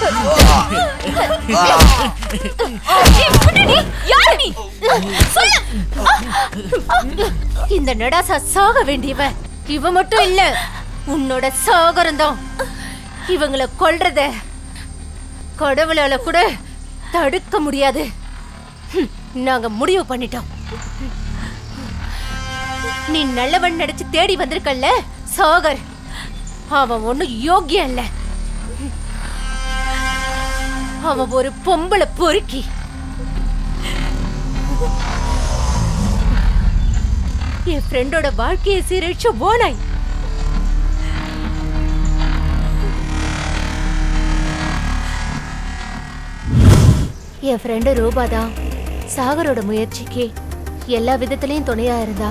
யார் நீ சொல்லு இந்த நடாசா சாக வேண்டியவ இவ மட்டும் இல்ல உன்னோட சாகரம்தான் இவங்கள கொல்றத கடவுளால கூட தடுக்க முடியாது ஹம், நாங்க முடிவு பண்ணிட்டோம் நீ நல்லவன் நடிச்சு தேடி வந்திருக்கல்ல சாகர் அவன் ஒண்ணும் யோக்கியம் இல்ல அவன் ஒரு பொம்பளை பொறுக்கி என் ஃப்ரெண்டோட வாழ்க்கையை சீரழிச்ச ஓனாய் என் ஃப்ரெண்டு ரூபா தான் சாகரோட முயற்சிக்கு எல்லா விதத்திலையும் துணையா இருந்தா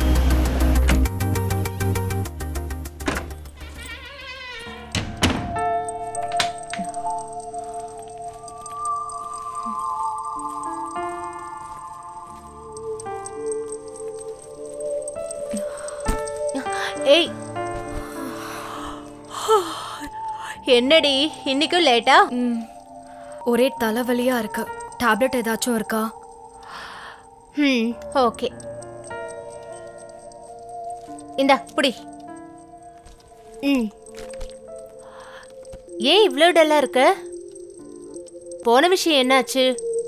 ஏய் என்னடி இன்னைக்கும் லேட்டா ம். ஒரே தலைவலியா இருக்கு டேப்லெட் ஏதாச்சும் இருக்கா ம் ஓகே இந்தா புடி ம் ஏன் இவ்வளோ டல்லா இருக்க போன விஷயம் என்னாச்சு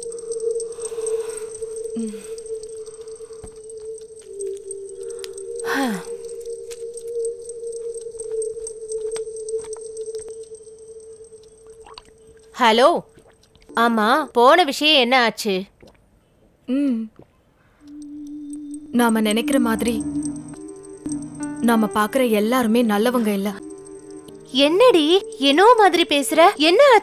ஹலோ ஆமா போன விஷயம் என்ன ஆச்சு ம் நாம நினைக்கிற மாதிரி நாம பாக்குற எல்லாருமே நல்லவங்க இல்ல என்னடி என்னோ மாதிரி பேசுற என்ன